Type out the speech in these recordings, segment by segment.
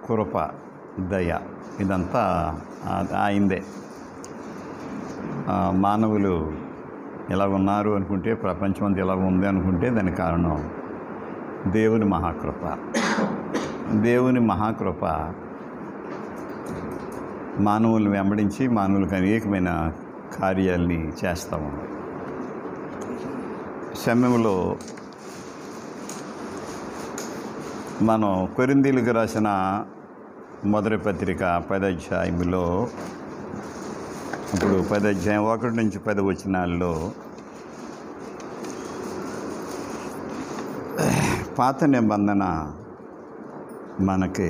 కృప దయ ఇదంతా ఆ- ఆయనదే ఆ, మానవులు ఎలా ఉన్నారు అనుకుంటే ప్రపంచం అంతా ఎలా ఉంది అనుకుంటే దానికి కారణం దేవుని మహాకృప దేవుని మహాకృప మానవులను వెంబడించి మానవులకు అనేకమైన కార్యాలని చేస్తూ ఉంది సమయంలో మనం కొరిందీలకు రాసిన మొదటి పత్రిక పది అధ్యాయంలో ఇప్పుడు పది అధ్యాయం ఒకటి నుంచి పది వచనాల్లో పాత నిబంధన మనకి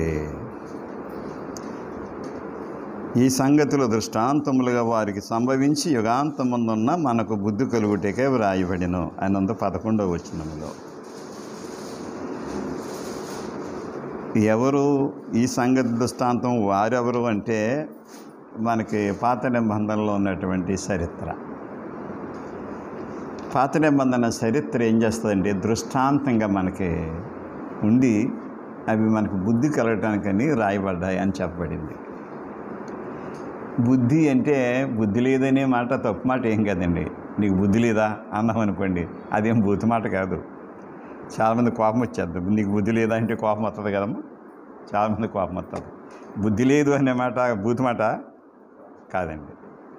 ఈ సంగతులు దృష్టాంతములుగా వారికి సంభవించి యుగాంతముందున్న మనకు బుద్ధి కలుగుటకే వ్రాయబడిను అనంత పదకొండవ వచనములో ఎవరు ఈ సంగతి దృష్టాంతం వారెవరు అంటే మనకి పాత నిబంధనలో ఉన్నటువంటి చరిత్ర పాత నిబంధన చరిత్ర ఏం చేస్తుందంటే దృష్టాంతంగా మనకి ఉండి అవి మనకు బుద్ధి కలగటానికని రాయబడ్డాయి అని చెప్పబడింది బుద్ధి అంటే బుద్ధి లేదనే మాట తప్పు మాట ఏం కదండి నీకు బుద్ధి లేదా అన్నాం అనుకోండి అదేం బూతు మాట కాదు చాలామంది కోపం వచ్చేద్ది నీకు బుద్ధి లేదా అంటే కోపం వస్తుంది కదమ్మా చాలామంది కోపం వస్తుంది బుద్ధి లేదు అనే మాట బూతు మాట కాదండి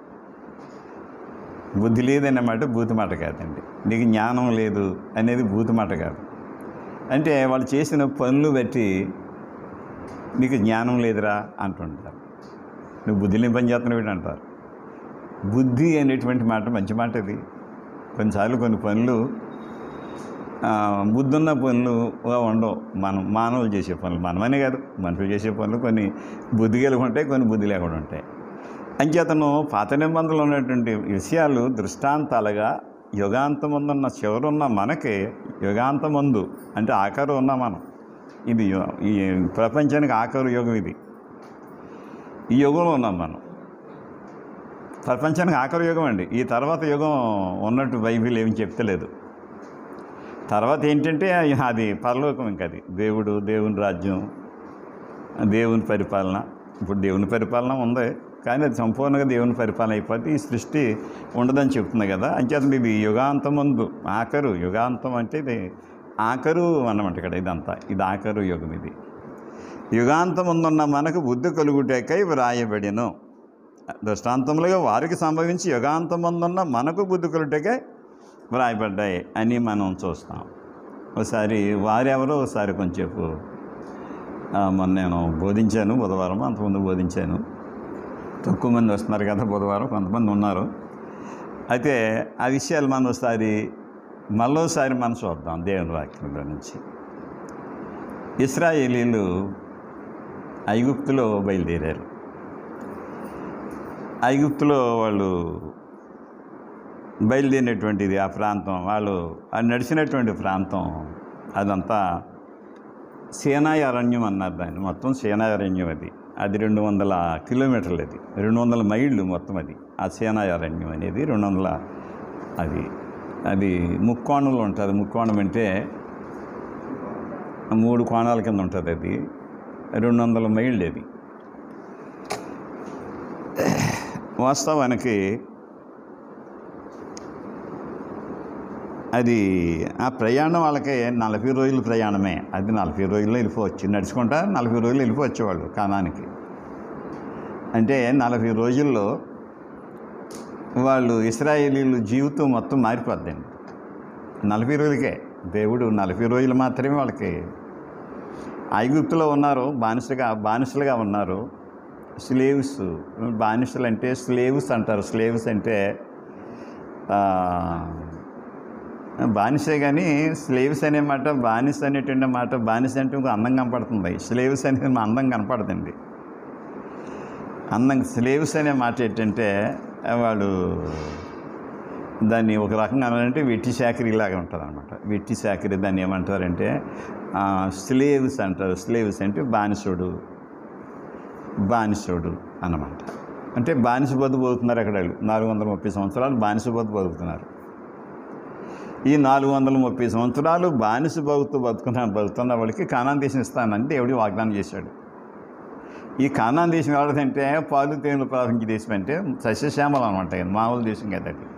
బుద్ధి లేదనే మాట బూతు మాట కాదండి నీకు జ్ఞానం లేదు అనేది బూతు మాట కాదు అంటే వాళ్ళు చేసిన పనులు బట్టి నీకు జ్ఞానం లేదురా అంటుంటారు నువ్వు బుద్ధి లేని పని చేస్తున్నావు అంటారు బుద్ధి అనేటువంటి మాట మంచి మాట ఇది కొన్నిసార్లు కొన్ని పనులు ఆ, బుద్ధి ఉన్న పనులు ఉండవు మనం మానవులు చేసే పనులు మనమనే కాదు మనుషులు చేసే పనులు కొన్ని బుద్ధి కలిగి ఉంటాయి కొన్ని బుద్ధి లేకుండా ఉంటాయి అంచేతను పాత నిబంధనలు ఉన్నటువంటి విషయాలు దృష్టాంతాలుగా యుగాంతముందున్న చివరున్న మనకి యుగాంతమందు అంటే ఆఖరు ఉన్న మనం ఇది యు- ఈ ప్రపంచానికి ఆఖరు యుగం ఇది ఈ యుగంలో ఉన్నాం మనం ప్రపంచానికి ఆఖరి యుగం అండి ఈ తర్వాత యుగం ఉన్నట్టు బైబిల్ ఏమి చెప్తలేదు తర్వాత ఏంటంటే అది పరలోకం ఇంకా అది దేవుడు దేవుని రాజ్యం దేవుని పరిపాలన ఇప్పుడు దేవుని పరిపాలన ఉంది కానీ అది సంపూర్ణంగా దేవుని పరిపాలన అయిపోతే ఈ సృష్టి ఉండదని చెప్తుంది కదా అంచేత ఇది యుగాంతం ముందు ఆఖరు యుగాంతం అంటే ఇది ఆఖరు అన్నమాట ఇక్కడ ఇదంతా ఇది ఆఖరు యుగం ఇది యుగాంతముందున్న మనకు బుద్ధి కలుగుటకై వ్రాయబడిను దృష్టాంతములుగా వారికి సంభవించి యుగాంతముందున్న మనకు బుద్ధి కలుగుటకై వ్రాయబడ్డాయి అని మనం చూస్తాం ఒకసారి వారెవరో ఒకసారి కొంచెంసేపు ఆ, మొన్న నేను బోధించాను బుధవారం అంతకుముందు బోధించాను తక్కువ మంది వస్తున్నారు కదా బుధవారం కొంతమంది ఉన్నారు అయితే ఆ విషయాలు మనం ఒకసారి మళ్ళోసారి మనం చూద్దాం దేవుని వాక్యంలో నుంచి ఇస్రాయేలీలు ఐగుప్తులో బయలుదేరారు ఐగుప్తులో వాళ్ళు బయలుదేరినటువంటిది ఆ ప్రాంతం వాళ్ళు ఆ నడిచినటువంటి ప్రాంతం అదంతా సేనాయి అరణ్యం అన్నారు దాన్ని మొత్తం సేనాయి అరణ్యం అది అది రెండు వందల కిలోమీటర్లు అది రెండు వందల మైళ్ళు మొత్తం అది ఆ సేనాయి అరణ్యం అనేది రెండు వందల అది అది ముక్కోణంలో ఉంటుంది ముక్కోణం అంటే మూడు కోణాల కింద ఉంటుంది అది రెండు వందల మైళ్ళు అది వాస్తవానికి అది ఆ ప్రయాణం వాళ్ళకి నలభై రోజుల ప్రయాణమే అది నలభై రోజుల్లో వెళ్ళిపోవచ్చు నడుచుకుంటా నలభై రోజులు వెళ్ళిపోవచ్చు వాళ్ళు కానానికి అంటే నలభై రోజుల్లో వాళ్ళు ఇస్రాయేలీలు జీవితం మొత్తం మారిపోద్దండి నలభై రోజులకే దేవుడు నలభై రోజులు మాత్రమే వాళ్ళకి ఐగుప్తులో ఉన్నారు బానిసలుగా బానిసలుగా ఉన్నారు స్లేవ్స్ బానిసలు అంటే స్లేవ్స్ అంటారు స్లేవ్స్ అంటే ఆ, బానిసే కానీ స్లేవ్స్ అనే మాట బానిస అనేటువంటి మాట బానిస అంటే ఇంకో అందం కనపడుతుంది స్లేవ్స్ అనేది మా అందం కనపడదండి అందం స్లేవ్స్ అనే మాట ఏంటంటే వాళ్ళు దాన్ని ఒక రకంగా అనాలంటే వెట్టి చాకరీ లాగా ఉంటుంది అనమాట వెట్టి చాకరీ దాన్ని ఏమంటారంటే స్లేవ్స్ అంటారు స్లేవ్స్ అంటే బానిసుడు బానిసుడు అన్నమాట అంటే బానిస బతుకు బతుకుతున్నారు అక్కడ వాళ్ళు నాలుగు వందల ముప్పై సంవత్సరాలు బానిస బతుకు బతుకుతున్నారు ఈ నాలుగు వందల ముప్పై సంవత్సరాలు బానిస బతుకుతూ బతుకున్న బతుకున్న వాళ్ళకి కానాన్ దేశం ఇస్తానని దేవుడి వాగ్దానం చేశాడు ఈ కానాన్ దేశం ఎవరిదంటే పాలు తేనెలు ప్రవహించే దేశం అంటే సస్యశ్యామలం అనమాట ఇది మామూలు దేశం కదా అది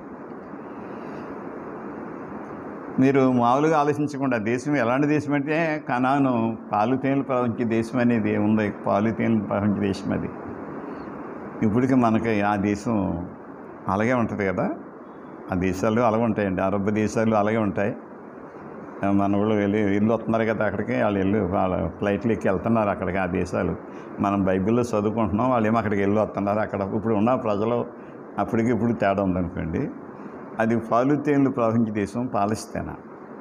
మీరు మామూలుగా ఆలోచించకుండా దేశం ఎలాంటి దేశం అంటే కనాను పాలు తేనెలు ప్రవహించే దేశం అనేది ఉంది పాలు తేనెలు ప్రవహించే దేశం అది ఇప్పటికి మనకి ఆ దేశం అలాగే ఉంటుంది కదా ఆ దేశాలు అలాగే ఉంటాయండి అరబ్ దేశాలు అలాగే ఉంటాయి మన వాళ్ళు వెళ్ళి ఇల్లు వస్తున్నారు కదా అక్కడికి వాళ్ళు వెళ్ళి వాళ్ళ ఫ్లైట్లు ఎక్కి వెళ్తున్నారు అక్కడికి ఆ దేశాలు మనం బైబిల్లో చదువుకుంటున్నాం వాళ్ళు ఏమో అక్కడికి వెళ్ళి వస్తున్నారు అక్కడ ఇప్పుడు ఉన్న ప్రజలు అప్పటికి ఇప్పుడు తేడా ఉందనుకోండి అది పాలు తేనెలు ప్రవహించే దేశం పాలస్తీనా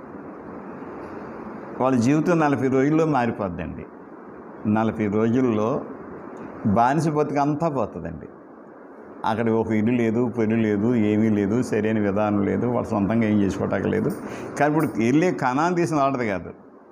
వాళ్ళ జీవితం నలభై రోజుల్లో మారిపోద్దండి నలభై రోజుల్లో బానిస బతుకు అంతా పోతుందండి అక్కడ ఒక ఇల్లు లేదు పెళ్లి లేదు ఏమీ లేదు సరైన విధానం లేదు వాళ్ళు సొంతంగా ఏం చేసుకోవటానికి లేదు కానీ ఇప్పుడు వెళ్ళే కణాన్ని తీసిన ఆడదు కాదు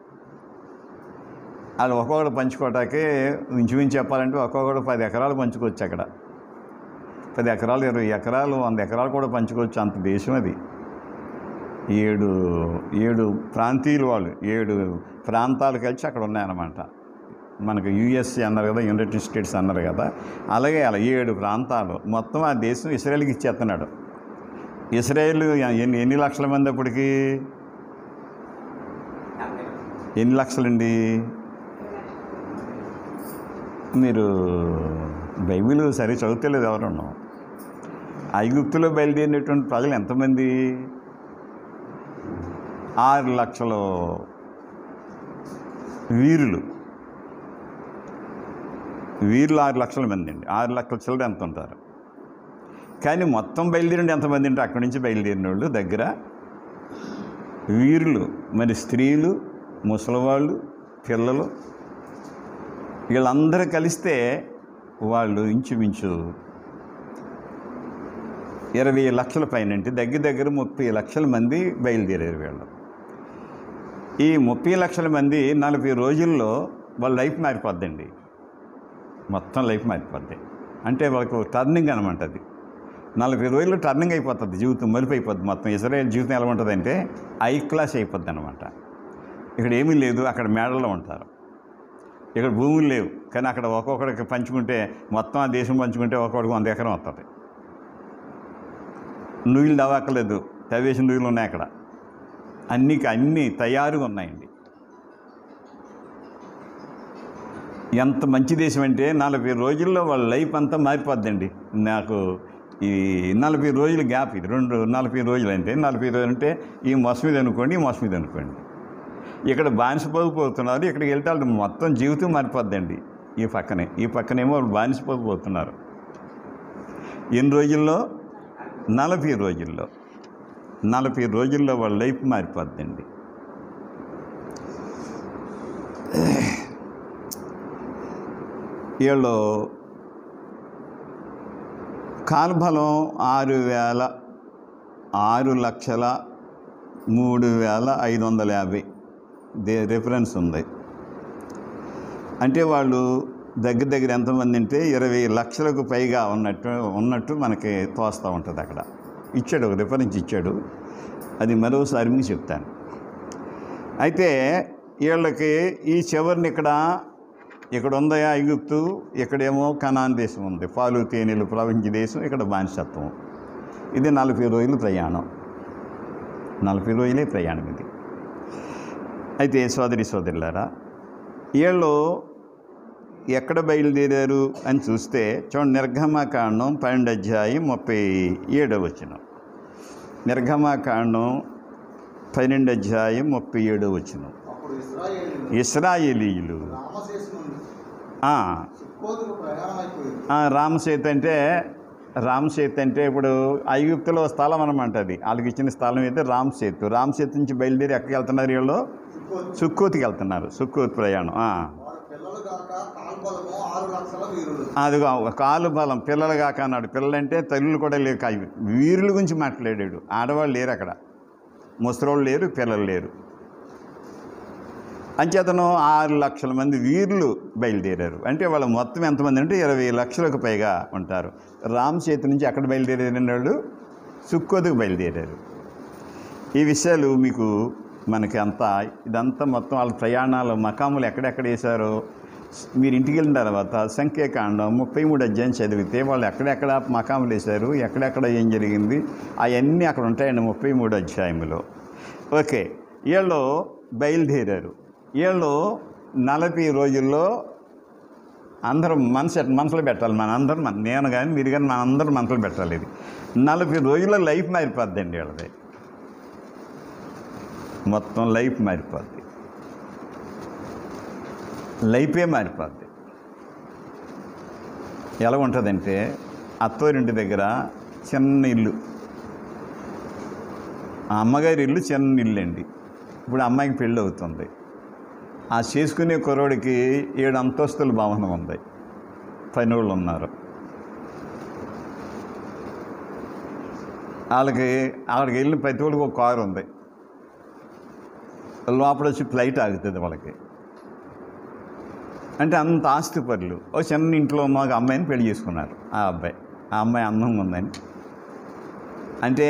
వాళ్ళు ఒక్కొక్కడు పంచుకోవటానికి ఇంచుమించు చెప్పాలంటే ఒక్కొక్కడు పది ఎకరాలు పంచుకోవచ్చు అక్కడ పది ఎకరాలు ఇరవై ఎకరాలు వంద ఎకరాలు కూడా పంచుకోవచ్చు అంత దేశం అది ఏడు ఏడు ప్రాంతీయులు వాళ్ళు ఏడు ప్రాంతాలు కలిసి అక్కడ ఉన్నాయన్నమాట మనకు యుఎస్ఏ అన్నారు కదా యునైటెడ్ స్టేట్స్ అన్నారు కదా అలాగే అలా ఏడు ప్రాంతాలు మొత్తం ఆ దేశం ఇస్రాయేల్కి ఇచ్చేస్తున్నాడు ఇస్రాయేల్ ఎన్ని ఎన్ని లక్షల మంది అప్పటికి ఎన్ని లక్షలండి మీరు బైబిల్ సరి చదువుతలేదు ఎవరున్నాం ఐగుప్తులో బయలుదేరినటువంటి ప్రజలు ఎంతమంది ఆరు లక్షల వీరులు వీరులు ఆరు లక్షల మంది అండి ఆరు లక్షల చిల్లర ఎంత ఉంటారు కానీ మొత్తం బయలుదేరండి ఎంతమంది అంటే అక్కడి నుంచి బయలుదేరిన వాళ్ళు దగ్గర వీరులు మరి స్త్రీలు ముసలివాళ్ళు పిల్లలు వీళ్ళందరూ కలిస్తే వాళ్ళు ఇంచుమించు ఇరవై లక్షల పైన అంటే దగ్గర దగ్గర ముప్పై లక్షల మంది బయలుదేరారు వీళ్ళు ఈ ముప్పై లక్షల మంది నలభై రోజుల్లో వాళ్ళ లైఫ్ మారిపోద్దండి మొత్తం లైఫ్ మారిపోద్ది అంటే వాళ్ళకు టర్నింగ్ అనమాట అది నలభై రోజులు టర్నింగ్ అయిపోతుంది జీవితం మలుపు అయిపోద్ది మొత్తం ఇజ్రాయేల్ జీవితం ఎలా ఉంటుందంటే ఐ క్లాస్ అయిపోద్ది అనమాట ఇక్కడ ఏమీ లేదు అక్కడ మేడల్లో ఉంటారు ఇక్కడ భూములు లేవు కానీ అక్కడ ఒక్కొక్కడికి పంచుకుంటే మొత్తం ఆ దేశం పంచుకుంటే ఒక్కొక్కడికి వంద ఎకరం వస్తుంది నుయ్యలు దవాకలేదు తవ్వేసిన నుయ్యలు ఉన్నాయి అక్కడ అన్నీ అన్నీ తయారుగా ఉన్నాయండి ఎంత మంచి దేశం అంటే నలభై రోజుల్లో వాళ్ళ లైఫ్ అంతా మారిపోద్దండి నాకు ఈ నలభై రోజుల గ్యాప్ ఇది రెండు నలభై రోజులు అంటే నలభై రోజులు అంటే ఈ మొసం మీద అనుకోండి ఈ మొసం మీద అనుకోండి ఇక్కడ బానిసపోతున్నారు ఇక్కడికి వెళ్తే వాళ్ళు మొత్తం జీవితం మారిపోద్దండి ఈ పక్కనే ఈ పక్కనేమో వాళ్ళు బానిసపోతున్నారు ఎన్ని రోజుల్లో నలభై రోజుల్లో నలభై రోజుల్లో వాళ్ళ లైఫ్ మారిపోద్దండి వీళ్ళు కాల్బలం ఆరు వేల ఆరు లక్షల మూడు వేల ఐదు వందల యాభై దే రిఫరెన్స్ ఉంది అంటే వాళ్ళు దగ్గర దగ్గర ఎంతమంది అంటే ఇరవై లక్షలకు పైగా ఉన్నట్టు ఉన్నట్టు మనకి తోస్తూ ఉంటుంది అక్కడ ఇచ్చాడు ఒక రిఫరెన్స్ ఇచ్చాడు అది మరోసారి మీకు చెప్తాను అయితే వీళ్ళకి ఈ చివరిని ఇక్కడ ఇక్కడ ఉందా ఐగుప్తు ఇక్కడేమో కనాన్ దేశం ఉంది పాలు తేనెలు ప్రవహించే దేశం ఇక్కడ బానిసత్వం ఇది నలభై రోజులు ప్రయాణం నలభై రోజులే ప్రయాణం ఇది అయితే సోదరి సోదరులారా వీళ్ళు ఎక్కడ బయలుదేరారు అని చూస్తే చూడండి నిర్గమాకాండం పన్నెండు అధ్యాయం ముప్పై ఏడవ వచనం నిర్గమాకాండం పన్నెండు అధ్యాయం ముప్పై ఏడవ వచనం అప్పుడు ఇస్రాయేలు ఇస్రాయేలీయులు రామశేషు నుండి ఆ, సుక్కోతుకు ప్రయాణమైపోయింది ఆ, రామసేతు అంటే రామసేతు అంటే ఇప్పుడు ఐగుప్తులో స్థలం అనమాట అది వాళ్ళకి ఇచ్చిన స్థలం అయితే రామసేతు రామసేతు నుంచి బయలుదేరి ఎక్కడికి వెళ్తున్నారు వీళ్ళు సుక్కోతు సుక్కోతికి వెళ్తున్నారు సుక్కోతి ప్రయాణం ఆ. వారి పిల్లలు కాక కాల్బలము ఆరు లక్షల వీరులు అదిగో కాలు బలం పిల్లలు కాక అన్నాడు పిల్లలంటే తల్లులు కూడా లేవు కాదు వీరుల గురించి మాట్లాడాడు ఆడవాళ్ళు లేరు అక్కడ ముసలోళ్ళు లేరు పిల్లలు లేరు అంచేతను ఆరు లక్షల మంది వీరులు బయలుదేరారు అంటే వాళ్ళ మొత్తం ఎంతమంది అంటే ఇరవై లక్షలకు పైగా ఉంటారు రామ్ చేతి నుంచి ఎక్కడ బయలుదేరిన వాళ్ళు సుక్కోదుకు బయలుదేరారు ఈ విషయాలు మీకు మనకి అంతా ఇదంతా మొత్తం వాళ్ళ ప్రయాణాలు మకాములు ఎక్కడెక్కడ వేశారో మీరు ఇంటికి వెళ్ళిన తర్వాత సంఖ్యాకాండం ముప్పై మూడు అధ్యాయం చదివితే వాళ్ళు ఎక్కడెక్కడ మకాములు వేశారు ఎక్కడెక్కడ ఏం జరిగింది అవన్నీ అక్కడ ఉంటాయండి ముప్పై మూడు అధ్యాయంలో ఓకే వీళ్ళు బయలుదేరారు వీళ్ళు నలభై రోజుల్లో అందరం మనసు మనసులో పెట్టాలి మన అందరం మన నేను కానీ మీరు కానీ మన అందరం మనసులో పెట్టాలి ఇది నలభై రోజుల్లో లైఫ్ మారిపోద్దండి వీళ్ళది మొత్తం లైఫ్ మారిపోద్ది లైఫే మారిపోద్ది ఎలా ఉంటుందంటే అత్తోరింటి దగ్గర చిన్న ఇల్లు ఆ అమ్మగారి ఇల్లు చిన్న ఇల్లు అండి ఇప్పుడు అమ్మాయికి పెళ్ళి అవుతుంది ఆ చేసుకునే కుర్రోడికి ఏడు అంతస్తుల భవనం ఉంది పని వాళ్ళు ఉన్నారు వాళ్ళకి అక్కడికి వెళ్ళిన ప్రతి వాళ్ళకి ఒక కారు ఉంది లోపల వచ్చి ఫ్లైట్ ఆగుతుంది వాళ్ళకి అంటే అంత ఆస్తి పరులు ఓ చిన్న ఇంట్లో మాకు అమ్మాయిని పెళ్లి చేసుకున్నారు ఆ అబ్బాయి ఆ అమ్మాయి అందంగా ఉందని అంటే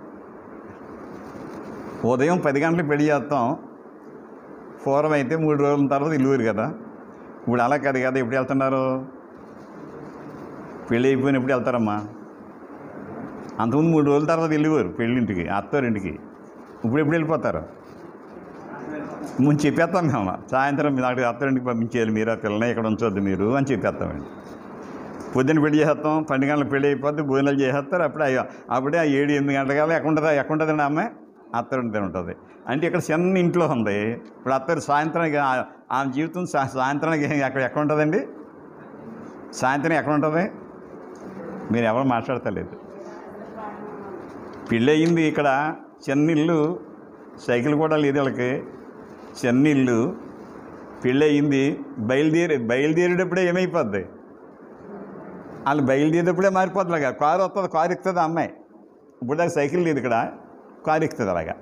ఉదయం పది గంటలకు పెళ్లి చేస్తాం పూర్వం అయితే మూడు రోజుల తర్వాత ఇల్లురు కదా ఇప్పుడు అలా కాదు కదా ఎప్పుడు వెళ్తున్నారు పెళ్ళి అయిపోయిన ఎప్పుడు వెళ్తారమ్మా అంతకుముందు మూడు రోజుల తర్వాత వెళ్ళేవారు పెళ్ళింటికి అత్తారింటికి ఇప్పుడు ఎప్పుడు వెళ్ళిపోతారు ముందు చెప్పేస్తాం మేము సాయంత్రం నాకు అత్తరింటికి పంపించేయాలి మీరు ఆ పిల్లని ఇక్కడ ఉంచొద్దు మీరు అని చెప్పేస్తామండి పొద్దున్న పెళ్లి చేస్తాం పన్నెండు గంటలకు పెళ్లి అయిపోతే భోజనాలు చేసేస్తారు అప్పుడే అయ్యో అప్పుడే ఆ ఏడు ఎనిమిది గంటల ఎక్కడ ఉంటుందా ఎక్కడ ఉంటుందండి అమ్మాయి అత్తరింటి ఉంటుంది అంటే ఇక్కడ చిన్న ఇంట్లో ఉంది ఇప్పుడు అత్తరు సాయంత్రానికి ఆ- ఆమె జీవితం సా- సాయంత్రానికి ఎక్కడ ఎక్కడ ఉంటుందండి సాయంత్రం ఎక్కడ ఉంటుంది మీరు ఎవరు మాట్లాడతలేదు పెళ్ళి అయ్యింది ఇక్కడ చిన్న ఇల్లు సైకిల్ కూడా లేదు వాళ్ళకి చిన్న ఇల్లు పెళ్ళి అయ్యింది బయలుదేరి బయలుదేరేటప్పుడే ఏమైపోద్ది వాళ్ళు బయలుదేరేటప్పుడే మారిపోతుంది అలాగా కారు వస్తుంది కారు ఎక్కుతుంది ఆ అమ్మాయి ఇప్పుడు దాకా సైకిల్ లేదు ఇక్కడ కారు ఎక్కుతుంది అలాగా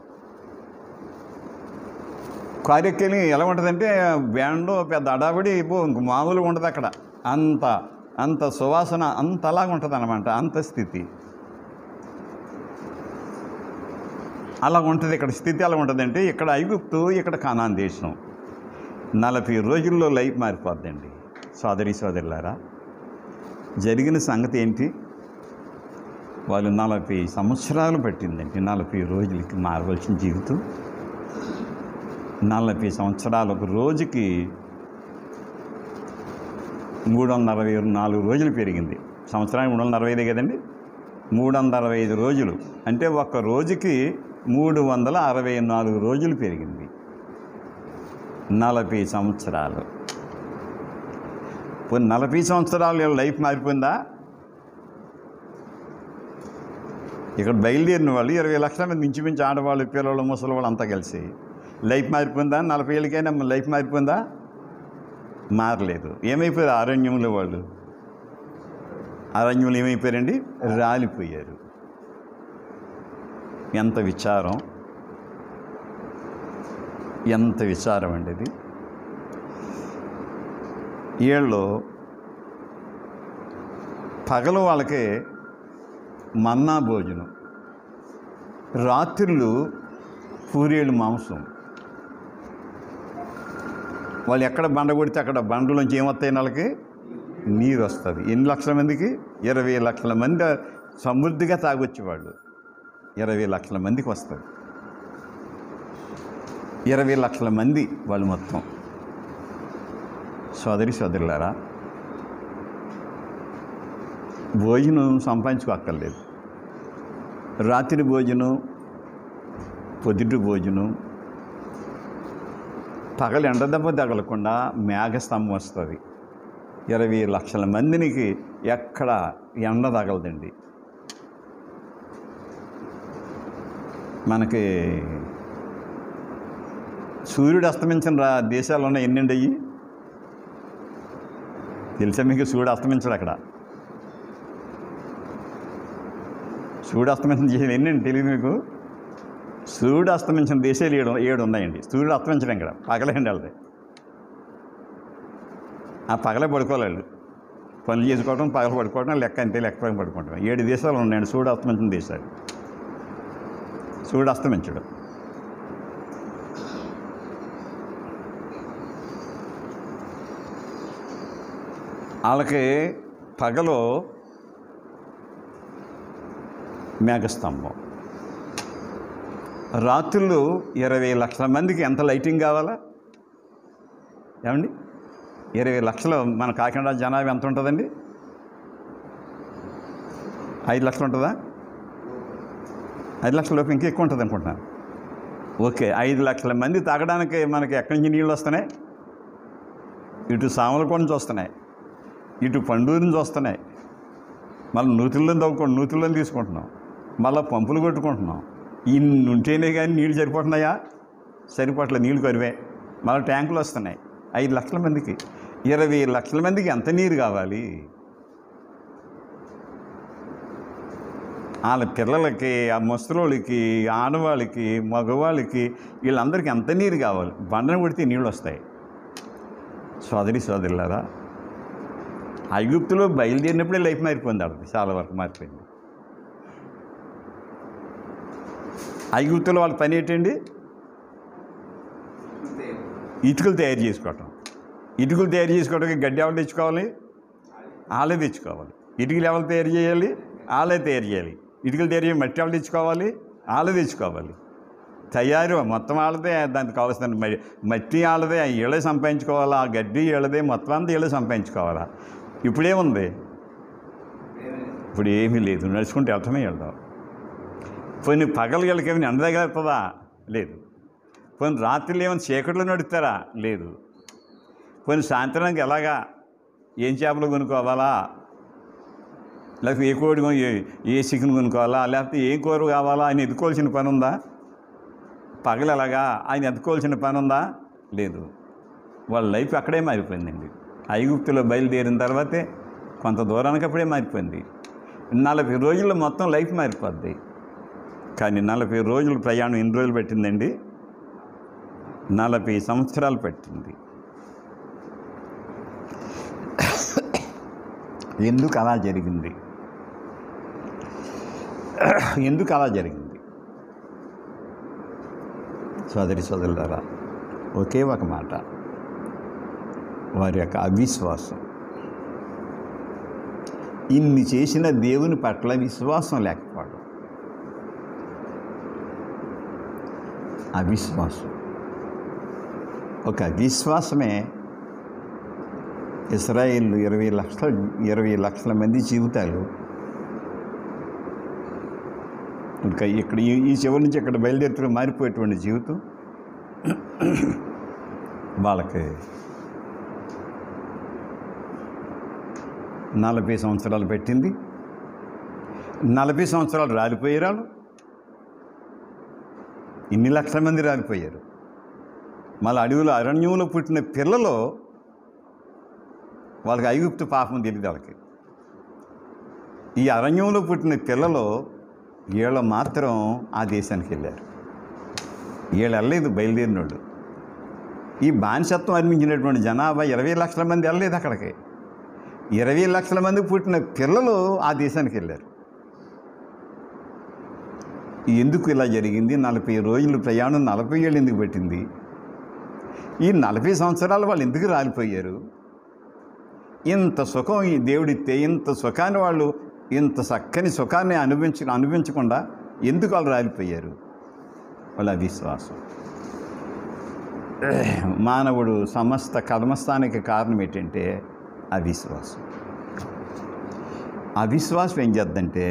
కారు ఎక్కేది ఎలా ఉంటుందంటే బ్యాండ్ పెద్ద అడావిడి ఇప్పు ఇంక మామూలుగా ఉండదు అక్కడ అంత అంత సువాసన అంత అలాగా ఉంటుంది అనమాట అంత స్థితి అలా ఉంటుంది ఇక్కడ స్థితి ఎలా ఉంటుందంటే ఇక్కడ ఐగుప్తు ఇక్కడ కానాన్ దేశం నలభై రోజుల్లో లైఫ్ మారిపోద్దండి సోదరి సోదరులారా జరిగిన సంగతి ఏంటి వాళ్ళు నలభై సంవత్సరాలు పట్టిందండి నలభై రోజులకి మారవలసిన జీవితం నలభై సంవత్సరాలు ఒక రోజుకి మూడు వందల అరవై నాలుగు రోజులు పెరిగింది సంవత్సరానికి మూడు వందల అరవై ఐదే కదండి మూడు వందల అరవై ఐదు రోజులు అంటే ఒక్క రోజుకి మూడు వందల అరవై నాలుగు రోజులు పెరిగింది నలభై సంవత్సరాలు పోనీ నలభై సంవత్సరాలు వీళ్ళ లైఫ్ మారిపోయిందా ఇక్కడ బయలుదేరిన వాళ్ళు ఇరవై లక్షల మంది ఇంచుమించు ఆడవాళ్ళు పిల్లలు ముసలి వాళ్ళు అంతా కలిసి లైఫ్ మారిపోయిందా నలభై ఏళ్ళకైనా లైఫ్ మారిపోయిందా మారలేదు ఏమైపోయారు అరణ్యంలో వాళ్ళు అరణ్యంలో ఏమైపోయారండి రాలిపోయారు ఎంత విచారం ఎంత విచారం అండి ఇది వీళ్ళు పగలు వాళ్ళకి మన్నా భోజనం రాత్రులు పూరేళ్ళు మాంసం వాళ్ళు ఎక్కడ బండ కొడితే అక్కడ బండలోంచి ఏమొస్తాయి వాళ్ళకి నీరు వస్తుంది ఎన్ని లక్షల మందికి ఇరవై లక్షల మంది సమృద్ధిగా తాగొచ్చు వాళ్ళు ఇరవై లక్షల మందికి వస్తుంది ఇరవై లక్షల మంది వాళ్ళు మొత్తం సోదరి సోదరులారా భోజనం సంపాదించుకోక్కర్లేదు రాత్రి భోజనం పొద్దుటి భోజనం పగలు ఎండదెబ్బ తగలకుండా మేఘస్తంభం వస్తుంది ఇరవై లక్షల మందినికి ఎక్కడ ఎండ తగలదండి మనకి సూర్యుడు అస్తమించిన రా దేశాలు ఉన్నాయి ఎన్నండి అయ్యి తెలుసా మీకు సూర్యుడు అస్తమించడు అక్కడ సూర్యుడు అస్తమించిన దేశాలు ఎన్నండి తెలియదు మీకు సూర్యుడు అస్తమించిన దేశాలు ఏడు ఏడు ఉన్నాయండి సూర్యుడు అస్తమించడం ఇక్కడ పగలండి వాళ్ళది ఆ పగలే పడుకోవాలి వాళ్ళు పనులు చేసుకోవడం పగల పడుకోవడం లెక్క అంతే లెక్క ప్రకారం పడుకోవడం ఏడు దేశాలు ఉన్నాయండి సూర్యుడు అస్తమించిన దేశాలు సూర్యుడు అస్తమించడు వాళ్ళకి పగలు మేఘస్తంభం రాత్రులు ఇరవై లక్షల మందికి ఎంత లైటింగ్ కావాలా ఏమండి ఇరవై లక్షలు మన కాకినాడ జనాభా ఎంత ఉంటుందండి ఐదు లక్షలు ఉంటుందా ఐదు లక్షల లోపు ఇంకా ఎక్కువ ఉంటుంది అనుకుంటున్నాను ఓకే ఐదు లక్షల మంది తాగడానికి మనకి ఎక్కడి నుంచి నీళ్ళు వస్తున్నాయి ఇటు సామలకోట నుంచి వస్తున్నాయి ఇటు పండూరు నుంచి వస్తున్నాయి మళ్ళీ నూతుల్లో తవ్వుకోండి నూతుల్లో తీసుకుంటున్నాం మళ్ళీ పంపులు కొట్టుకుంటున్నాం ఇన్ని ఉంటేనే కానీ నీళ్ళు సరిపోతున్నాయా సరిపోవట్లేదు నీళ్ళు కరివే మళ్ళీ ట్యాంకులు వస్తున్నాయి ఐదు లక్షల మందికి ఇరవై లక్షల మందికి ఎంత నీరు కావాలి వాళ్ళ పిల్లలకి ఆ ముసలోళ్ళకి ఆడవాళ్ళకి మగవాళ్ళకి వీళ్ళందరికీ ఎంత నీరు కావాలి బండను కొడితే నీళ్ళు వస్తాయి సోదరి సోదరులారా ఐగుప్తులో బయలుదేరినప్పుడే లైఫ్ మారిపోయింది వాళ్ళకి చాలా వరకు మారిపోయింది ఐగుప్తులో వాళ్ళ పని ఏంటండి ఇటుకలు తయారు చేసుకోవటం ఇటుకలు తయారు చేసుకోవడానికి గడ్డి ఎవరు తెచ్చుకోవాలి వాళ్ళే తెచ్చుకోవాలి ఇటుకలు ఎవరు తయారు చేయాలి వాళ్ళే తయారు చేయాలి ఇటుకలు తయారు చేయాలి మట్టి ఎవరు తెచ్చుకోవాలి వాళ్ళే తెచ్చుకోవాలి తయారు మొత్తం వాళ్ళదే దానికి కావాల్సిన మ- మట్టి వాళ్ళదే వీళ్ళే సంపాదించుకోవాలా ఆ గడ్డి వీళ్ళదే మొత్తం అంతా వీళ్ళే సంపాదించుకోవాలా ఇప్పుడేముంది ఇప్పుడు ఏమీ లేదు నడుచుకుంటే వెళ్ళటమే వెళ్దాం పోనీ పగలు వీళ్ళకి ఏమైనా ఎండ తగలుతుందా లేదు పోనీ రాత్రులు ఏమైనా చీకట్లో నడుస్తారా లేదు పోనీ సాయంత్రానికి ఎలాగా ఏం చేపలు కొనుక్కోవాలా లేకపోతే ఏ కోడి కొను- ఏ- ఏ చికెన్ కొనుక్కోవాలా లేకపోతే ఏ కూర కావాలా అని ఎదుకోవాల్సిన పని ఉందా పగలు ఎలాగా ఆయన ఎత్తుకోవాల్సిన పని ఉందా లేదు వాళ్ళ లైఫ్ అక్కడే మారిపోయిందండి ఐగుప్తులో బయలుదేరిన తర్వాతే కొంత దూరానికి అప్పుడే మారిపోయింది నలభై రోజుల్లో మొత్తం లైఫ్ మారిపోద్ది కానీ నలభై రోజులు ప్రయాణం ఎన్ని రోజులు పెట్టిందండి నలభై సంవత్సరాలు పెట్టింది ఎందుకు అలా జరిగింది ఎందుకు అలా జరిగింది సోదరి సోదరులారా ఒకే ఒక మాట వారి యొక్క అవిశ్వాసం ఇన్ని చేసిన దేవుని పట్ల విశ్వాసం లేకపోవడం అవిశ్వాసం ఒక అవిశ్వాసమే ఇస్రాయిల్ ఇరవై లక్షల ఇరవై లక్షల మంది జీవితాలు ఇంకా ఇక్కడ ఈ ఈ చివరి నుంచి ఇక్కడ బయలుదేరుతున్న మారిపోయేటువంటి జీవితం వాళ్ళకి నలభై సంవత్సరాలు పెట్టింది నలభై సంవత్సరాలు రాలిపోయారు ఇన్ని లక్షల మంది రాలిపోయారు మళ్ళీ అడవిలో అరణ్యంలో పుట్టిన పిల్లలు వాళ్ళకి ఐగుప్తు పాపం తెలియదు వాళ్ళకి ఈ అరణ్యంలో పుట్టిన పిల్లలు వీళ్ళు మాత్రం ఆ దేశానికి వెళ్ళారు వీళ్ళు వెళ్ళలేదు బయలుదేరిన వాళ్ళు ఈ బానిసత్వం అనిపించినటువంటి జనాభా ఇరవై లక్షల మంది వెళ్ళలేదు అక్కడికి ఇరవై లక్షల మంది పుట్టిన పిల్లలు ఆ దేశానికి వెళ్ళారు ఎందుకు ఇలా జరిగింది నలభై రోజులు ప్రయాణం నలభై ఏళ్ళు ఎందుకు పెట్టింది ఈ నలభై సంవత్సరాలు వాళ్ళు ఎందుకు రాలిపోయారు ఇంత సుఖం ఈ దేవుడిస్తే ఇంత సుఖాన్ని వాళ్ళు ఇంత చక్కని సుఖాన్ని అనుభవించ అనుభవించకుండా ఎందుకు వాళ్ళు రాలిపోయారు వాళ్ళ అవిశ్వాసం మానవుడు సమస్త కర్మస్థానికి కారణం ఏంటంటే అవిశ్వాసం అవిశ్వాసం ఏం చేద్దంటే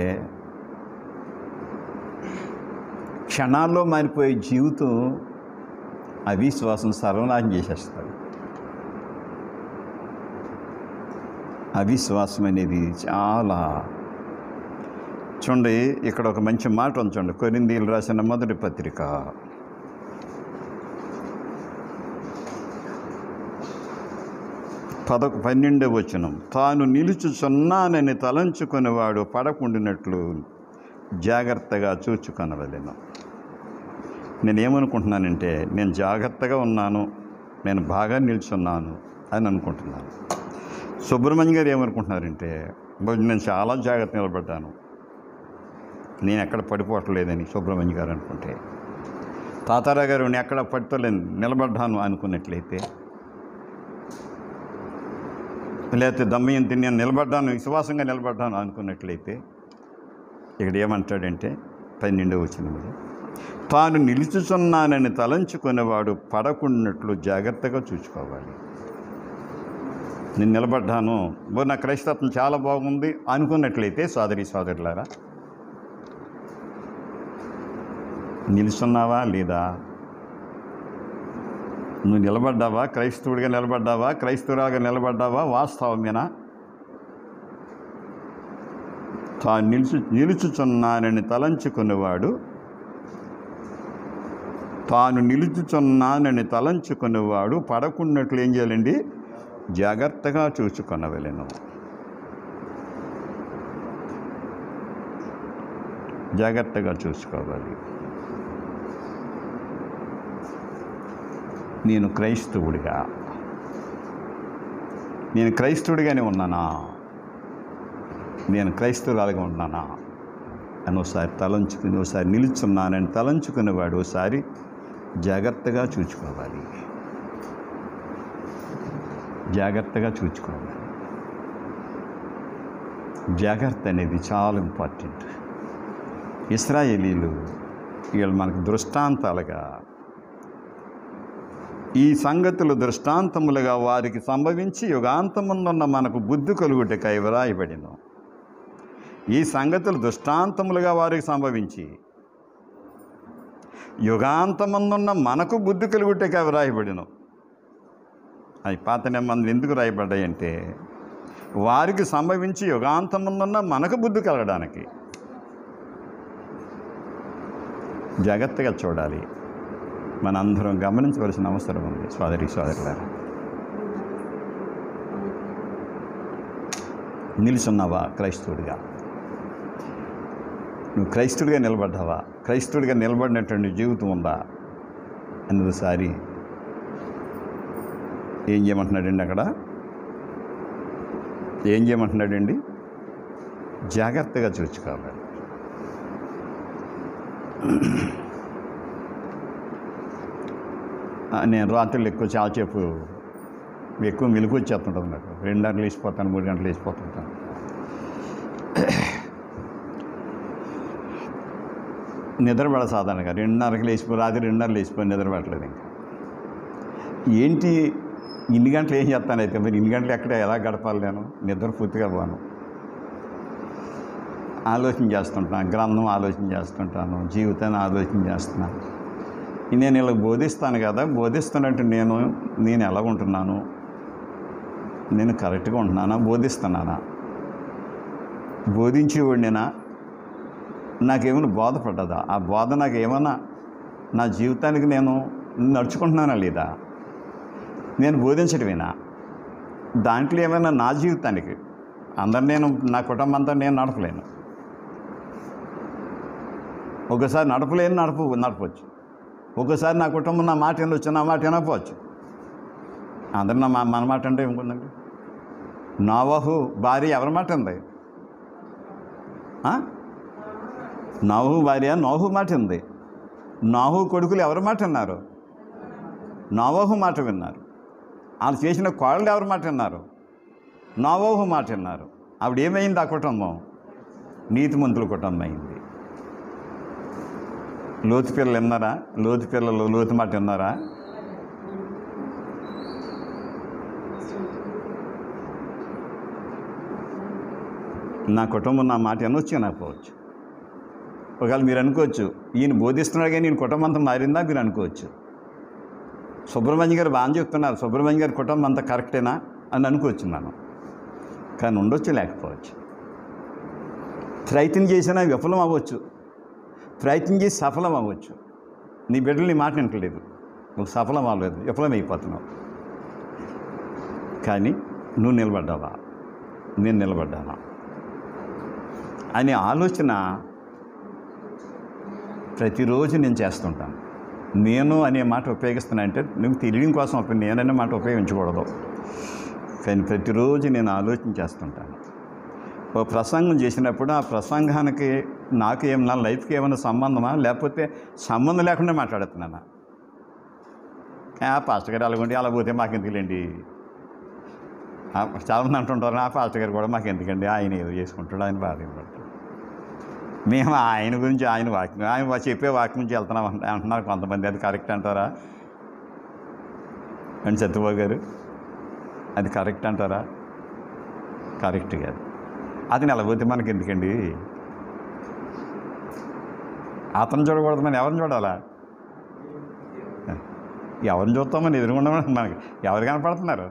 క్షణాల్లో మారిపోయే జీవితం అవిశ్వాసం సర్వనాశం చేసేస్తాడు అవిశ్వాసం అనేది చాలా చూడండి ఇక్కడ ఒక మంచి మాట ఉంచండి కొరిందీలు రాసిన మొదటి పత్రిక పదకొ పన్నెండవ వచనం తాను నిలుచుచున్నానని తలంచుకునేవాడు పడకుండినట్లు జాగ్రత్తగా చూచుకొనవలెను నేను ఏమనుకుంటున్నానంటే నేను జాగ్రత్తగా ఉన్నాను నేను బాగా నిల్చున్నాను అని అనుకుంటున్నాను సుబ్రహ్మణ్యం గారు ఏమనుకుంటున్నారంటే "బా, నేను చాలా జాగ్రత్త నిలబడ్డాను నేను ఎక్కడ పడిపోవట్లేదని సుబ్రహ్మణ్యం గారు అనుకుంటే తాతారా గారు నేను ఎక్కడ పడిపోలేను నిలబడ్డాను అనుకున్నట్లయితే లేకపోతే దమ్మయంతి నేను నిలబడ్డాను విశ్వాసంగా నిలబడ్డాను అనుకున్నట్లయితే ఇక్కడ ఏమంటాడంటే పన్నెండో వచ్చినప్పుడు తాను నిలుచుచున్నానని తలంచుకునేవాడు పడకున్నట్లు జాగ్రత్తగా చూసుకోవాలి నేను నిలబడ్డాను ఓ నా క్రైస్తత్వం చాలా బాగుంది అనుకున్నట్లయితే సోదరి సోదరులారా నిలుచున్నావా లేదా నువ్వు నిలబడ్డావా క్రైస్తవుడిగా నిలబడ్డావా క్రైస్తవురాగా నిలబడ్డావా వాస్తవమేనా తాను నిలుచు నిలుచుచున్నానని తలంచుకునేవాడు తాను నిలుచుచున్నానని తలంచుకునేవాడు పడకున్నట్లు ఏం చేయాలండి జాగ్రత్తగా చూసుకొనవలెను జాగ్రత్తగా చూసుకోవాలి నేను క్రైస్తవుడిగా నేను క్రైస్తవుడిగానే ఉన్నానా నేను క్రైస్తవురాలుగా ఉన్నానా అని ఒకసారి తలంచుకుని ఒకసారి నిలుచున్నానని తలంచుకునేవాడు ఒకసారి జాగ్రత్తగా చూసుకోవాలి జాగ్రత్తగా చూసుకోవాలి జాగ్రత్త అనేది చాలా ఇంపార్టెంట్ ఇస్రాయేలీలు వీళ్ళు మనకు దృష్టాంతాలుగా ఈ సంగతులు దృష్టాంతములుగా వారికి సంభవించి యుగాంతమున్న మనకు బుద్ధి కలుగుటకై వ్రాయబడిను ఈ సంగతులు దృష్టాంతములుగా వారికి సంభవించి యుగాంతమందున్న మనకు బుద్ధి కలుగుటకై వ్రాయబడిను అవి పాత నిబంధనలు ఎందుకు రాయబడ్డాయంటే వారికి సంభవించి యుగాంతమందున్న మనకు బుద్ధి కలగడానికి జాగ్రత్తగా చూడాలి మనందరం గమనించవలసిన అవసరం ఉంది సోదరి సోదరులారా నిలుచున్నావా క్రైస్తవుడిగా నువ్వు క్రైస్తుడిగా నిలబడ్డావా క్రైస్తుడిగా నిలబడినటువంటి జీవితం ఉందా అన్నదిసారి ఏం చేయమంటున్నాడండి అక్కడ ఏం చేయమంటున్నాడండి జాగ్రత్తగా చూసుకోవాలి ఆ, నేను రాత్రులు ఎక్కువ చాలాసేపు ఎక్కువ మెలకు వచ్చేస్తుంటుంది నాకు రెండు గంటలు వేసిపోతాను మూడు గంటలు వేసిపోతుంటాను నిద్రపడ సాధారణంగా రెండున్నరకి లేచిపో రాత్రి రెండున్నర లేచిపోయి నిద్రపడలేదు ఇంకా ఏంటి ఇన్ని గంటలు ఏం చేస్తాను అయితే మరి ఇన్ని గంటలు ఎక్కడ ఎలా గడపాలి నేను నిద్ర పూర్తిగా పోను ఆలోచన చేస్తుంటాను గ్రంథం ఆలోచన చేస్తుంటాను జీవితాన్ని ఆలోచన చేస్తున్నాను నేను ఇలా బోధిస్తాను కదా బోధిస్తున్నట్టు నేను నేను ఎలా ఉంటున్నాను నేను కరెక్ట్గా ఉంటున్నానా బోధిస్తున్నానా బోధించేవాడినేనా నాకేమైనా బోధపడ్డదా ఆ బోధ నాకు ఏమైనా నా జీవితానికి నేను నడుచుకుంటున్నానా లేదా నేను బోధించడమేనా దాంట్లో ఏమైనా నా జీవితానికి అందరు నేను నా కుటుంబం అంతా నేను నడపలేను ఒకసారి నడపలేను నడప నడపవచ్చు ఒకసారి నా కుటుంబం నా మాట వినొచ్చు నా మాట వినకపోవచ్చు అందరు నా మా- మన మాట అంటే ఏముందండి నోవహు భార్య ఎవరి మాట ఉంది ఆ? నోహు భార్య నోహు మాట ఉంది నోహు కొడుకులు ఎవరి మాట విన్నారు నోవహు మాట విన్నారు వాళ్ళు చేసిన కోళ్ళు ఎవరి మాట విన్నారు నోవహు మాట విన్నారు ఆవిడ ఏమైంది ఆ కుటుంబం నీతిమంతుల కుటుంబం అయింది లోతు పిల్లలు విన్నారా లోతు పిల్లలు లోతు మాట విన్నారా నా కుటుంబం నా మాట వినొచ్చు వినకపోవచ్చు ఒకవేళ మీరు అనుకోవచ్చు ఈయన బోధిస్తున్నాడు కానీ ఈయన కుటుంబం అంతా మారిందా మీరు అనుకోవచ్చు సుబ్రహ్మణ్య గారు బాగా చెప్తున్నారు సుబ్రహ్మణ్య గారి కుటుంబం అంతా కరెక్టేనా అని అనుకోవచ్చు మనం కానీ ఉండొచ్చు లేకపోవచ్చు ప్రయత్నం చేసినా విఫలం అవ్వచ్చు ప్రయత్నం చేసి సఫలం అవ్వచ్చు నీ బిడ్డలు నీ మాట వింటలేదు నువ్వు సఫలం అవ్వలేదు విఫలం అయిపోతున్నావు కానీ నువ్వు నిలబడ్డావా నేను నిలబడ్డానా అనే ఆలోచన ప్రతిరోజు నేను చేస్తుంటాను నేను అనే మాట ఉపయోగిస్తున్నా అంటే నువ్వు తెలియడం కోసం ఉప- నేననే మాట ఉపయోగించకూడదు కానీ ప్రతిరోజు నేను ఆలోచన చేస్తుంటాను ఓ ప్రసంగం చేసినప్పుడు ఆ ప్రసంగానికి నాకు ఏం నా లైఫ్కి ఏమైనా సంబంధమా లేకపోతే సంబంధం లేకుండా మాట్లాడుతున్నానా ఆ పాస్టర్ గారు అలాగుండి అలా పోతే మాకు ఎందుకులేండి ఆ, చాలామంది అంటుంటారు నా పాస్టర్ గారు కూడా మాకు ఎందుకండి ఆయన ఏదో చేసుకుంటాడు ఆయన బాధపడతాడు మేము ఆయన గురించి ఆయన వాక్యం ఆయన వా- చెప్పే వాక్యం గురించి వెళ్తున్నాం అంట- అంటున్నారు కొంతమంది అది కరెక్ట్ అంటారా అండి సత్యబాబు గారు అది కరెక్ట్ అంటారా కరెక్ట్ కాదు అది నిలబోతే మనకి ఎందుకండి అతను చూడకూడదు మనం ఎవరిని చూడాలా ఎవరిని చూస్తామని ఎదురుగుండా మనకి ఎవరు కనపడుతున్నారు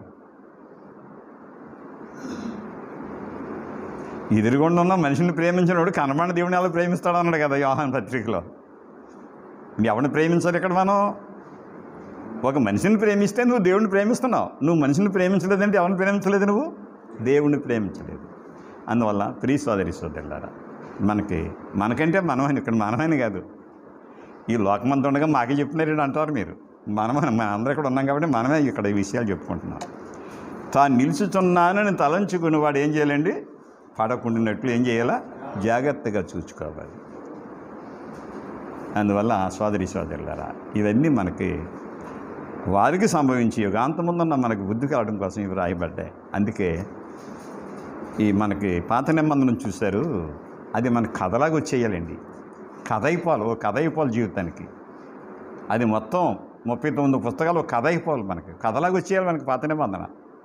ఎదురుగుండా ఉన్న మనిషిని ప్రేమించినప్పుడు కనబడిన దేవుని ఎలా ప్రేమిస్తాడు అన్నాడు కదా యోహాన్ పత్రికలో ఎవరిని ప్రేమించాలి ఇక్కడ మనం ఒక మనిషిని ప్రేమిస్తే నువ్వు దేవుడిని ప్రేమిస్తున్నావు నువ్వు మనిషిని ప్రేమించలేదంటే ఎవరిని ప్రేమించలేదు నువ్వు దేవుడిని ప్రేమించలేదు అందువల్ల ప్రీ సోదరి సోదరులారా మనకి మనకంటే మనమని ఇక్కడ మనమని కాదు ఈ లోకమంతా ఉండగా మాకే చెప్తున్నారు అంటారు మీరు మనమే మన అందరూ ఇక్కడ ఉన్నాం కాబట్టి మనమే ఇక్కడ ఈ విషయాలు చెప్పుకుంటున్నాం తాను నిలుచుచున్నానని తలంచుకుని వాడు ఏం చేయాలండి పడకుండినట్లు ఏం చేయాలా జాగ్రత్తగా చూసుకోవాలి అందువల్ల సోదరి సోదరులారా ఇవన్నీ మనకి వారికి సంభవించి యుగాంతముందున్న మనకు బుద్ధి కావడం కోసం ఇవి రాయబడ్డాయి అందుకే ఈ మనకి పాత నిబంధనను చూశారు అది మన కథలాగా వచ్చేయాలండి కథ అయిపోవాలి ఓ కథ అయిపోవాలి జీవితానికి అది మొత్తం ముప్పై తొమ్మిది పుస్తకాలు ఒక కథ అయిపోవాలి మనకి కథలాగా వచ్చేయాలి మనకి పాత నిబంధన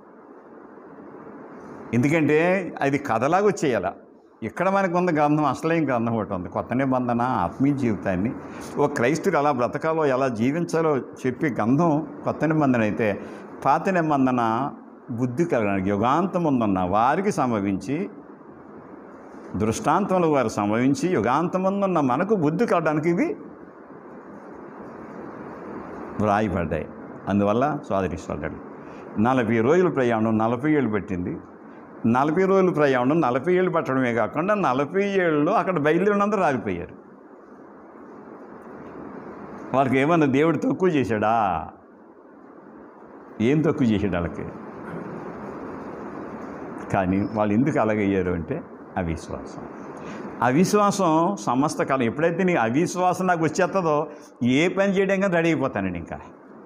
ఎందుకంటే అది కథలాగా వచ్చేయాల ఇక్కడ మనకు ఉన్న గ్రంథం అసలైన గ్రంథం ఒకటి ఉంది కొత్త నిబంధన ఆత్మీయ జీవితాన్ని ఓ క్రైస్తుడు ఎలా బ్రతకాలో ఎలా జీవించాలో చెప్పే గ్రంథం కొత్త నిబంధన అయితే పాత నిబంధన బుద్ధి కలగడానికి యుగాంతం ఉందన్న వారికి సంభవించి దృష్టాంతంలో వారు సంభవించి యుగాంతమందున్న మనకు బుద్ధి కలగడానికి ఇవి వ్రాయబడ్డాయి అందువల్ల సోదరి సోదరుడు నలభై రోజుల ప్రయాణం నలభై ఏళ్ళు పెట్టింది నలభై రోజుల ప్రయాణం నలభై ఏళ్ళు పట్టడమే కాకుండా నలభై ఏళ్ళలో అక్కడ బయలుదేరినందరూ రాలిపోయారు వాళ్ళకి ఏమన్నా దేవుడు తక్కువ చేశాడా ఏం తక్కువ చేశాడు వాళ్ళకి కానీ వాళ్ళు ఎందుకు అలాగయ్యారు అంటే అవిశ్వాసం అవిశ్వాసం సమస్త కాలం ఎప్పుడైతే నీ అవిశ్వాసం నాకు వచ్చేస్తుందో ఏ పని చేయడం కానీ రెడీ అయిపోతానండి ఇంకా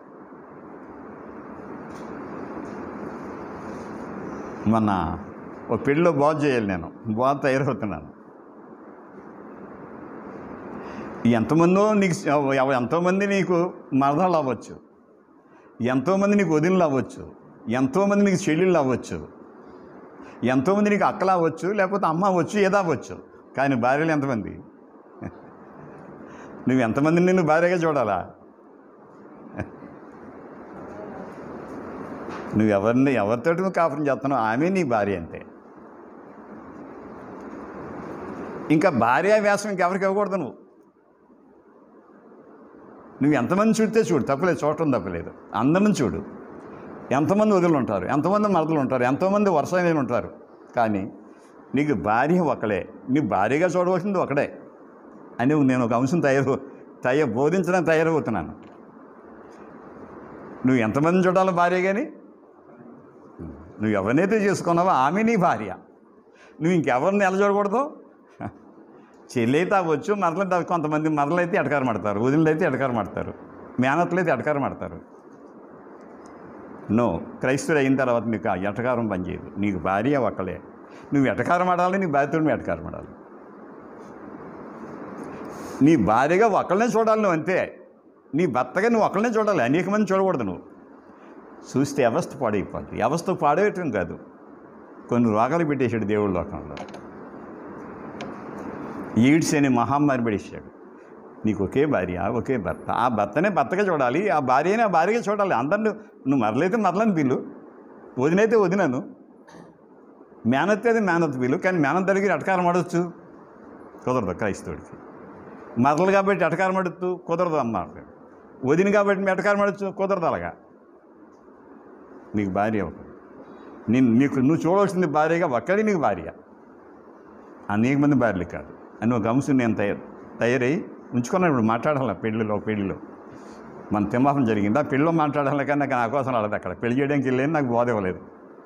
మొన్న ఓ పెళ్ళిలో బాగు చేయాలి నేను బాగా తయారవుతున్నాను ఎంతమందో నీకు ఎవ- ఎంతోమంది నీకు మరదలు అవ్వచ్చు ఎంతోమంది నీకు వదినలు అవ్వచ్చు ఎంతోమంది నీకు చెల్లెళ్ళు అవ్వచ్చు ఎంతోమంది నీకు అక్కలు అవ్వచ్చు లేకపోతే అమ్మ అవ్వచ్చు ఏదో అవ్వచ్చు కానీ భార్యలు ఎంతమంది నువ్వు ఎంతమందిని నిన్ను భార్యగా చూడాలా నువ్వు ఎవరిని ఎవరితోటి నువ్వు కాపురం చేస్తున్నావు ఆమె నీ భార్య అంతే ఇంకా భార్య వ్యాసం ఇంకెవరికి ఇవ్వకూడదు నువ్వు నువ్వు ఎంతమంది చూడితే చూడు తప్పలేదు చూడటం తప్పలేదు అందరిని చూడు ఎంతమంది వదులు ఉంటారు ఎంతమంది మరదలు ఉంటారు ఎంతోమంది వరుసైన ఉంటారు కానీ నీకు భార్య ఒకడే నీ భార్యగా చూడవలసింది ఒకడే అని నేను ఒక అంశం తయారు తయ బోధించడానికి తయారవుతున్నాను నువ్వు ఎంతమందిని చూడాలి భార్య కానీ నువ్వు ఎవరినైతే చేసుకున్నావో ఆమె నీ భార్య నువ్వు ఇంకెవరిని ఎలా చూడకూడదు చెల్లి అయితే అవ్వచ్చు మరలైతే అవి కొంతమంది మరలైతే ఎటకారం ఆడతారు వదిలిలు అయితే ఎటకారం ఆడతారు మేనత్తులు అయితే ఎటకారం ఆడతారు నో క్రైస్తుడు అయిన తర్వాత నీకు ఆ ఎటకారం పనిచేయదు నీకు భార్య ఒక్కలే నువ్వు ఎటకారం ఆడాలి నీ భార్యతో నువ్వు ఎటకారం ఆడాలి నీ భార్యగా ఒకళ్ళనే చూడాలి నువ్వు అంతే నీ భర్తగా నువ్వు ఒకళ్ళనే చూడాలి అనేక మంది చూడకూడదు నువ్వు చూస్తే అవస్థ పాడైపోద్ది అవస్థ పాడేయటం కాదు కొన్ని రోగాలు పెట్టేశాడు దేవుడి లోకంలో ఎయిడ్స్ అనే మహమ్మారి పడేశాడు నీకు ఒకే భార్య ఒకే భర్త ఆ భర్తనే భర్తగా చూడాలి ఆ భార్యనే ఆ భార్యగా చూడాలి అందరిని నువ్వు మరలైతే మరలని పిల్లు వదినైతే వదినను మేనత్ అయితే మేనత్ పిల్లు కానీ మేనత్ దగ్గర అటకారం ఆడవచ్చు కుదరదు క్రైస్తవుడికి మరలు కాబట్టి అటకారం ఆడచ్చు కుదరదు అమ్మ వదిన కాబట్టి మీ అటకారం ఆడచ్చు కుదరదు అలాగా నీకు భార్య ఒకటి నేను నీకు నువ్వు చూడవలసింది భార్యగా ఒక్కడి నీకు భార్య అనేక మంది భార్యలు కాదు అని ఒక అంశం నేను తయారు తయారై ఉంచుకున్నాను ఇప్పుడు మాట్లాడాలి పెళ్ళిలో పెళ్ళిలో మన తిమ్మాసం జరిగింది ఆ పెళ్ళిలో మాట్లాడాలి కానీ నాకు నా కోసం రాలేదు అక్కడ పెళ్లి చేయడానికి వెళ్ళేది నాకు బోధ ఇవ్వలేదు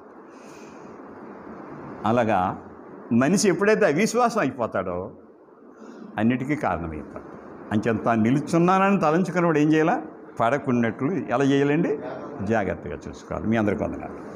అలాగా మనిషి ఎప్పుడైతే అవిశ్వాసం అయిపోతాడో అన్నిటికీ కారణమైపోతాడు అంచెంత నిలుచున్నానని తలంచుకున్నప్పుడు ఏం చేయాలా పడకున్నట్లు ఎలా చేయాలండి జాగ్రత్తగా చూసుకోవాలి మీ అందరికీ వందనాలు